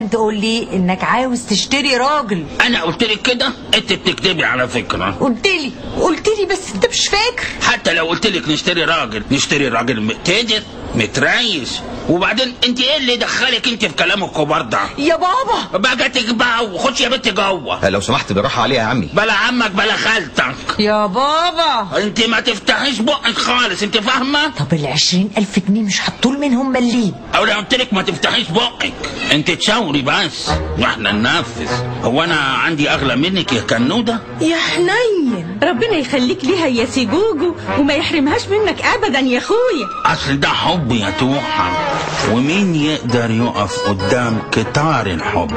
تقول لي انك عاوز تشتري راجل انا قلت لك كده انت بتكذبي على فكره قلت لي قلت لي بس انت مش فاكر حتى لو قلت لك نشتري راجل نشتري راجل متاجر متريش وبعدين انت ايه اللي دخلك انت في كلام الكبار ده يا بابا بقى تجبع وخش يا بنت جوه لو سمحت بالراحه عليها يا عمي بلا عمك بلا خالتك يا بابا انت ما تفتحيش بقك خالص انت فاهمه طب العشرين ألف جنيه مش هتطول منهم مليم او لو قلت لك ما تفتحيش بقك انت تشاوري بس واحنا ننفذ هو انا عندي اغلى منك يا كنوده يا حنين ربنا يخليك ليها يا سيجوجو وما يحرمهاش منك ابدا يا اخويا اصل ده حب يا توحة ومين يقدر يقف قدام كتار الحب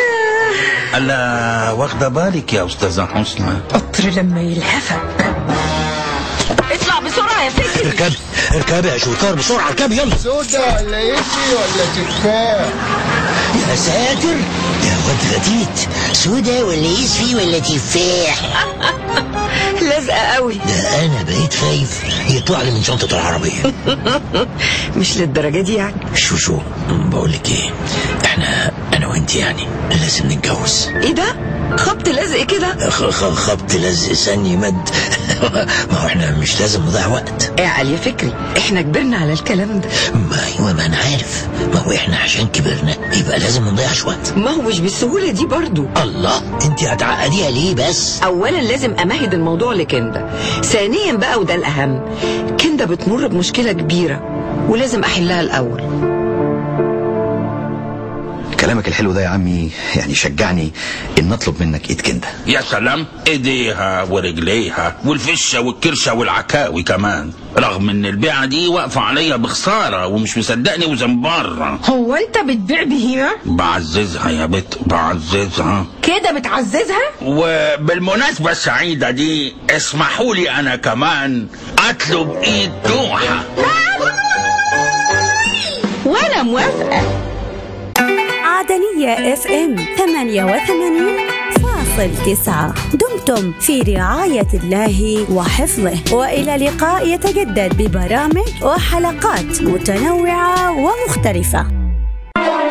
الا واخده بالك يا استاذه حسنى قطر لما يلهفك اطلع بسرعة يا فكري اركب اركب يا شوكار بسرعه اركب يلا سودا ولا يفي ولا تفاح يا ساتر يا واد غتيت سودا ولا يسفي ولا تفاح لازقة قوي ده انا بقيت خايف يطلع لي من شنطه العربيه مش للدرجة دي يعني شو شو بقول لك ايه احنا انا وانت يعني لازم نتجوز ايه ده خبط لازق كده خ- خ- خبط لزق ثاني مد ما هو احنا مش لازم نضيع وقت اعقل يا فكري احنا كبرنا على الكلام ده ما ايوه ما انا عارف ما هو احنا عشان كبرنا يبقى لازم ما نضيعش وقت ما هو مش بالسهولة دي برضو الله انت هتعقديها ليه بس اولا لازم امهد الموضوع لكندا ثانيا بقى وده الاهم كندا بتمر بمشكله كبيره ولازم احلها الاول كلامك الحلو ده يا عمي يعني شجعني ان اطلب منك ايد كنده يا سلام ايديها ورجليها والفشه والكرشه والعكاوي كمان رغم ان البيعه دي واقفه عليا بخساره ومش مصدقني وزنبره هو انت بتبيع بهيمه بعززها يا بت بعززها كده بتعززها وبالمناسبة السعيدة دي اسمحوا لي أنا كمان أطلب إيد دوحة وانا موافقه عدنية اف ام 88 فاصل تسعة دمتم في رعاية الله وحفظه وإلى لقاء يتجدد ببرامج وحلقات متنوعة ومختلفة